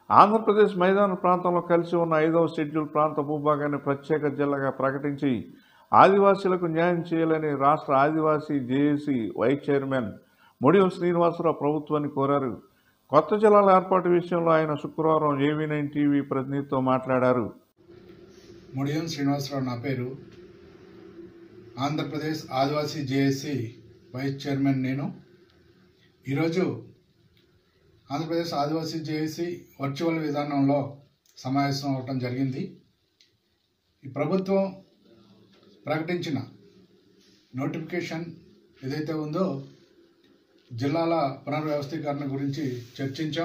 ఆంధ్రప్రదేశ్ మైదాన ప్రాంతంలో కలిసి ఉన్న ఐదవ షెడ్యూల్ ప్రాంత భూభాగాన్ని ప్రత్యేక జిల్లాగా ప్రకటించి ఆదివాసీలకు న్యాయం చేయాలని రాష్ట్ర Adivasi JAC vice chairman Mudiyam Srinivasa Rao ప్రభుత్వాన్ని కోరారు కొత్త జిల్లాల ఏర్పాటు విషయంలో ఆయన శుక్రవారం ఏవీ నైన్ టీవీ ప్రతినిధితో మాట్లాడారు ముడియం శ్రీనివాసరావు నా పేరు Andhra Pradesh Adivasi JAC vice chairman నేను ఈరోజు ఆంధ్రప్రదేశ్ ఆదివాసీ జేఏసీ వర్చువల్ విధానంలో సమావేశం అవటం జరిగింది ఈ ప్రభుత్వం ప్రకటించిన నోటిఫికేషన్ ఏదైతే ఉందో జిల్లాల పునర్వ్యవస్థీకరణ గురించి చర్చించాం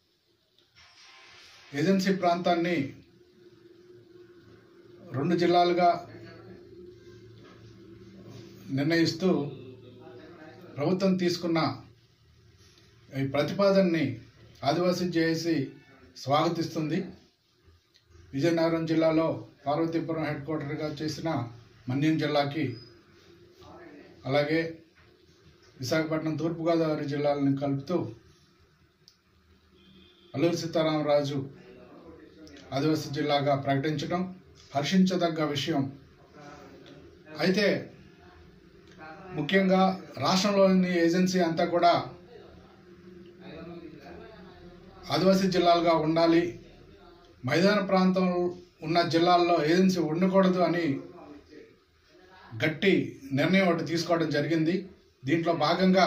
ఏజెన్సీ ప్రాంతాన్ని రెండు జిల్లాలుగా నిర్ణయిస్తూ ప్రభుత్వం తీసుకున్న ఈ ప్రతిపాదనని ఆదివాసీ జేఏసీ స్వాగతిస్తుంది విజయనగరం జిల్లాలో పార్వతీపురం హెడ్ క్వార్టర్గా చేసిన మన్యం జిల్లాకి అలాగే విశాఖపట్నం తూర్పుగోదావరి జిల్లాలను కలుపుతూ అల్లూరి సీతారామరాజు ఆదివాసీ జిల్లాగా ప్రకటించడం హర్షించదగ్గ విషయం అయితే ముఖ్యంగా రాష్ట్రంలోని ఏజెన్సీ అంతా కూడా ఆదివాసీ జిల్లాలుగా ఉండాలి మైదాన ప్రాంతం ఉన్న జిల్లాల్లో ఏజెన్సీ ఉండకూడదు అని గట్టి నిర్ణయం ఒకటి తీసుకోవడం జరిగింది దీంట్లో భాగంగా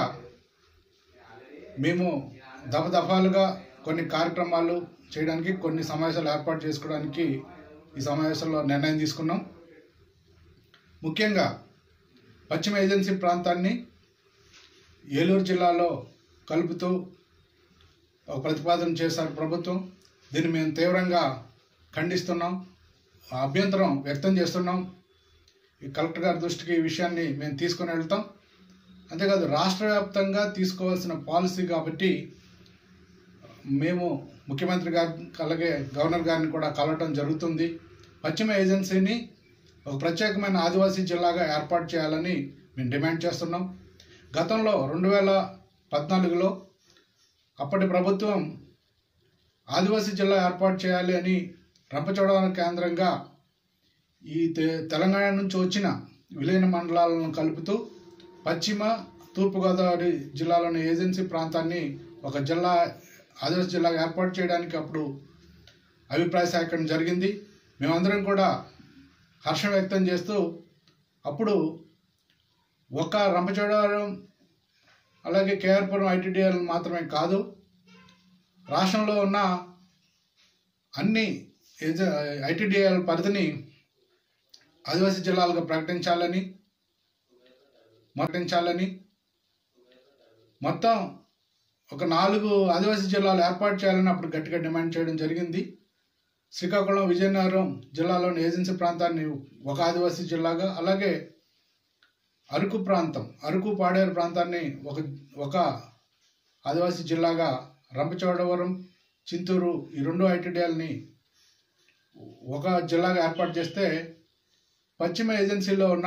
మేము దఫదఫాలుగా కొన్ని కార్యక్రమాలు చేయడానికి కొన్ని సమావేశాలు ఏర్పాటు చేసుకోవడానికి ఈ సమావేశంలో నిర్ణయం తీసుకున్నాం ముఖ్యంగా పశ్చిమ ఏజెన్సీ ప్రాంతాన్ని ఏలూరు జిల్లాలో కలుపుతూ ఒక ప్రతిపాదన చేశారు ప్రభుత్వం దీన్ని మేము తీవ్రంగా ఖండిస్తున్నాం అభ్యంతరం వ్యక్తం చేస్తున్నాం ఈ కలెక్టర్ గారి దృష్టికి ఈ విషయాన్ని మేము తీసుకొని వెళ్తాం అంతేకాదు రాష్ట్ర వ్యాప్తంగా తీసుకోవాల్సిన పాలసీ కాబట్టి మేము ముఖ్యమంత్రి గారి అలాగే గవర్నర్ గారిని కూడా కలవటం జరుగుతుంది పశ్చిమ ఏజెన్సీని ఒక ప్రత్యేకమైన ఆదివాసీ జిల్లాగా ఏర్పాటు చేయాలని మేము డిమాండ్ చేస్తున్నాం గతంలో రెండు వేల పద్నాలుగులో అప్పటి ప్రభుత్వం ఆదివాసీ జిల్లా ఏర్పాటు చేయాలి అని రంపచోడవరం కేంద్రంగా ఈ తె- తెలంగాణ నుంచి వచ్చిన విలీన మండలాలను కలుపుతూ పశ్చిమ తూర్పుగోదావరి జిల్లాలోని ఏజెన్సీ ప్రాంతాన్ని ఒక జిల్లా ఆదివాసీ జిల్లాగా ఏర్పాటు చేయడానికి అప్పుడు అభిప్రాయ సేకరణ జరిగింది మేమందరం కూడా హర్షం వ్యక్తం చేస్తూ అప్పుడు ఒక రంపచోడవరం అలాగే కేఆర్పురం ఐటీడీఎల్ మాత్రమే కాదు రాష్ట్రంలో ఉన్న అన్ని ఐటీడీఎల్ పరిధిని ఆదివాసీ జిల్లాలుగా ప్రకటించాలని ప్రకటించాలని మొత్తం ఒక నాలుగు ఆదివాసీ జిల్లాలు ఏర్పాటు చేయాలని అప్పుడు గట్టిగా డిమాండ్ చేయడం జరిగింది శ్రీకాకుళం విజయనగరం జిల్లాలోని ఏజెన్సీ ప్రాంతాన్ని ఒక ఆదివాసీ జిల్లాగా అలాగే అరకు ప్రాంతం అరకు పాడేరు ప్రాంతాన్ని ఒక ఒక ఆదివాసీ జిల్లాగా రంపచోడవరం చింతూరు ఈ రెండు ఐటీడీఎల్ని ఒక జిల్లాగా ఏర్పాటు చేస్తే పశ్చిమ ఏజెన్సీలో ఉన్న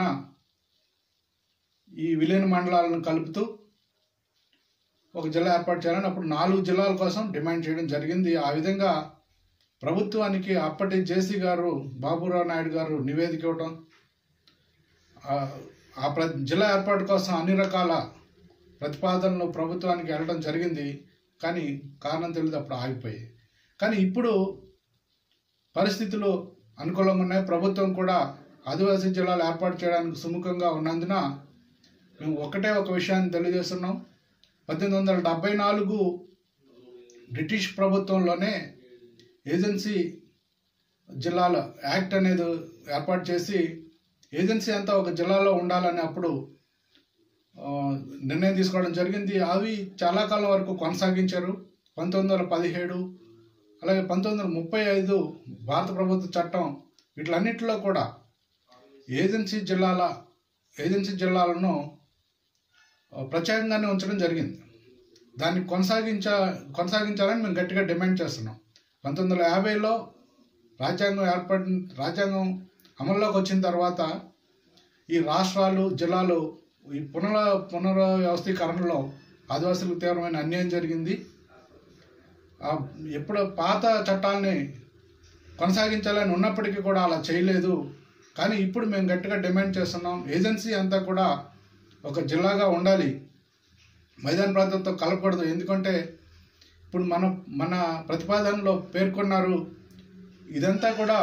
ఈ విలీన మండలాలను కలుపుతూ ఒక జిల్లా ఏర్పాటు చేయాలని అప్పుడు నాలుగు జిల్లాల కోసం డిమాండ్ చేయడం జరిగింది ఆ విధంగా ప్రభుత్వానికి అప్పటి జేసీ గారు బాబురావు నాయుడు గారు నివేదిక ఇవ్వటం ఆ- ఆ ప్ర జిల్లా ఏర్పాటు కోసం అన్ని రకాల ప్రతిపాదనలు ప్రభుత్వానికి వెళ్ళడం జరిగింది కానీ కారణం తెలియదు అప్పుడు ఆగిపోయాయి కానీ ఇప్పుడు పరిస్థితులు అనుకూలంగా ఉన్నాయి ప్రభుత్వం కూడా ఆదివాసీ జిల్లాలు ఏర్పాటు చేయడానికి సుముఖంగా ఉన్నందున మేము ఒకటే ఒక విషయాన్ని తెలియజేస్తున్నాం పద్దెనిమిది వందల డెబ్బై నాలుగు బ్రిటిష్ ప్రభుత్వంలోనే ఏజెన్సీ జిల్లాల యాక్ట్ అనేది ఏర్పాటు చేసి ఏజెన్సీ అంతా ఒక జిల్లాలో ఉండాలని అప్పుడు ఆ, నిర్ణయం తీసుకోవడం జరిగింది అవి చాలా కాలం వరకు కొనసాగించారు పంతొమ్మిది వందల పదిహేడు అలాగే పంతొమ్మిది వందల ముప్పై ఐదు భారత ప్రభుత్వ చట్టం వీటిలన్నిటిలో కూడా ఏజెన్సీ జిల్లాల ఏజెన్సీ జిల్లాలను ఆ, ప్రత్యేకంగానే ఉంచడం జరిగింది దాన్ని కొనసాగించ కొనసాగించాలని మేము గట్టిగా డిమాండ్ చేస్తున్నాం పంతొమ్మిది వందల యాభైలో రాజ్యాంగం ఏర్పడి రాజ్యాంగం అమల్లోకి వచ్చిన తర్వాత ఈ రాష్ట్రాలు జిల్లాలు ఈ పునర పునర్వ్యవస్థీకరణలో ఆదివాసులకు తీవ్రమైన అన్యాయం జరిగింది ఆ ఎప్పుడు పాత చట్టాలని కొనసాగించాలని ఉన్నప్పటికీ కూడా అలా చేయలేదు కానీ ఇప్పుడు మేము గట్టిగా డిమాండ్ చేస్తున్నాం ఏజెన్సీ అంతా కూడా ఒక జిల్లాగా ఉండాలి మైదాన ప్రాంతంతో కలపకూడదు ఎందుకంటే ఇప్పుడు మన మన ప్రతిపాదనలో పేర్కొన్నారు ఇదంతా కూడా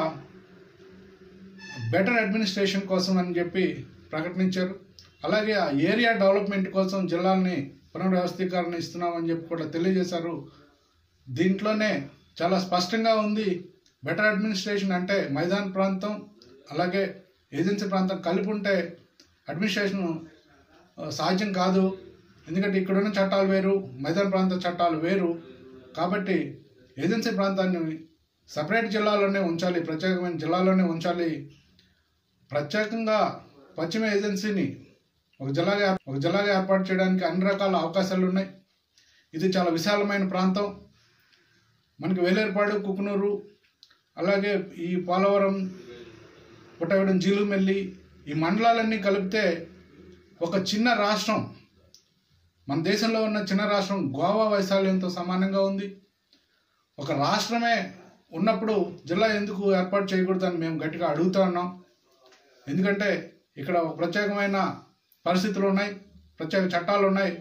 బెటర్ అడ్మినిస్ట్రేషన్ కోసం అని చెప్పి ప్రకటించారు అలాగే ఆ ఏరియా డెవలప్మెంట్ కోసం జిల్లాల్ని పునర్వ్యవస్థీకరణ ఇస్తున్నామని చెప్పి కూడా తెలియజేశారు దీంట్లోనే చాలా స్పష్టంగా ఉంది బెటర్ అడ్మినిస్ట్రేషన్ అంటే మైదాన ప్రాంతం అలాగే ఏజెన్సీ ప్రాంతం కలిపి ఉంటే అడ్మినిస్ట్రేషన్ ఆ, సాధ్యం కాదు ఎందుకంటే ఇక్కడున్న చట్టాలు వేరు మైదాన ప్రాంత చట్టాలు వేరు కాబట్టి ఏజెన్సీ ప్రాంతాన్ని సపరేట్ జిల్లాలోనే ఉంచాలి ప్రత్యేకమైన జిల్లాలోనే ఉంచాలి ప్రత్యేకంగా పశ్చిమ ఏజెన్సీని ఒక జిల్లాగా ఒక జిల్లాగా ఏర్పాటు చేయడానికి అన్ని రకాల అవకాశాలు ఉన్నాయి ఇది చాలా విశాలమైన ప్రాంతం మనకి వేలేరుపాడు కుకునూరు అలాగే ఈ పోలవరం పుట్టగడం జీలుమెల్లి ఈ మండలాలన్నీ కలిపితే ఒక చిన్న రాష్ట్రం మన దేశంలో ఉన్న చిన్న రాష్ట్రం గోవా వైశాల్యంతో సమానంగా ఉంది ఒక రాష్ట్రమే ఉన్నప్పుడు జిల్లా ఎందుకు ఏర్పాటు చేయకూడదని మేము గట్టిగా అడుగుతా ఉన్నాం ఎందుకంటే ఇక్కడ ఒక ప్రత్యేకమైన పరిస్థితులు ఉన్నాయి ప్రత్యేక చట్టాలు ఉన్నాయి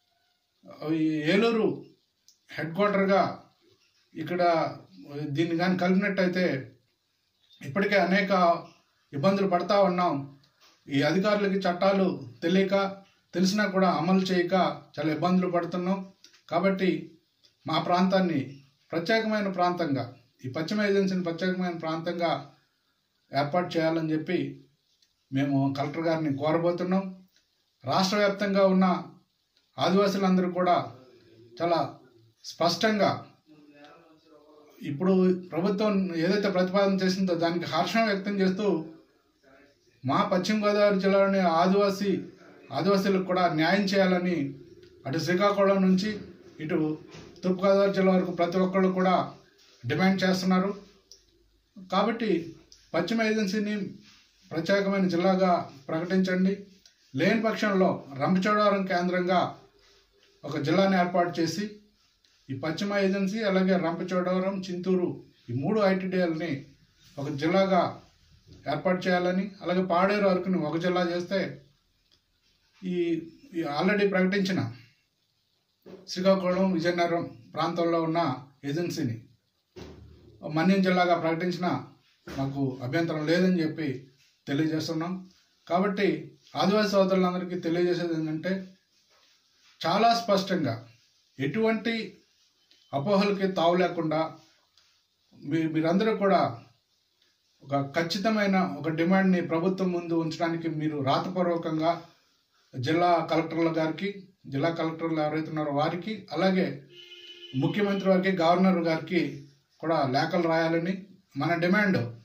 ఈ ఏలూరు హెడ్ క్వార్టర్గా ఇక్కడ దీన్ని కానీ కలిపినట్టయితే ఇప్పటికే అనేక ఇబ్బందులు పడతా ఉన్నాం ఈ అధికారులకి చట్టాలు తెలియక తెలిసినా కూడా అమలు చేయక చాలా ఇబ్బందులు పడుతున్నాం కాబట్టి మా ప్రాంతాన్ని ప్రత్యేకమైన ప్రాంతంగా ఈ పశ్చిమ ఏజెన్సీని ప్రత్యేకమైన ప్రాంతంగా ఏర్పాటు చేయాలని చెప్పి మేము కలెక్టర్ గారిని కోరబోతున్నాం రాష్ట్ర వ్యాప్తంగా ఉన్న ఆదివాసులందరూ కూడా చాలా స్పష్టంగా ఇప్పుడు ప్రభుత్వం ఏదైతే ప్రతిపాదన చేసిందో దానికి హర్షం వ్యక్తం చేస్తూ మా పశ్చిమ గోదావరి జిల్లాలోని ఆదివాసీ ఆదివాసీలకు కూడా న్యాయం చేయాలని అటు శ్రీకాకుళం నుంచి ఇటు తూర్పుగోదావరి జిల్లా వరకు ప్రతి ఒక్కళ్ళు కూడా డిమాండ్ చేస్తున్నారు కాబట్టి పశ్చిమ ఏజెన్సీని ప్రత్యేకమైన జిల్లాగా ప్రకటించండి లేని పక్షంలో రంపచోడవరం కేంద్రంగా ఒక జిల్లాని ఏర్పాటు చేసి ఈ పశ్చిమ ఏజెన్సీ అలాగే రంపచోడవరం చింతూరు ఈ మూడు ఐటీడీఎల్ని ఒక జిల్లాగా ఏర్పాటు చేయాలని అలాగే పాడేరు అరకుని ఒక జిల్లా చేస్తే ఈ ఈ ఆల్రెడీ ప్రకటించిన శ్రీకాకుళం విజయనగరం ప్రాంతంలో ఉన్న ఏజెన్సీని మన్యం జిల్లాగా ప్రకటించిన మాకు అభ్యంతరం లేదని చెప్పి తెలియజేస్తున్నాం కాబట్టి ఆదివాసీ సోదరులందరికీ తెలియజేసేది ఏంటంటే చాలా స్పష్టంగా ఎటువంటి అపోహలకి తావు లేకుండా మీ మీరందరూ కూడా ఒక ఖచ్చితమైన ఒక డిమాండ్ని ప్రభుత్వం ముందు ఉంచడానికి మీరు రాతపూర్వకంగా జిల్లా కలెక్టర్ల గారికి జిల్లా కలెక్టర్లు ఎవరైతే ఉన్నారో వారికి అలాగే ముఖ్యమంత్రి వారికి గవర్నర్ గారికి కూడా లేఖలు రాయాలని మన డిమాండ్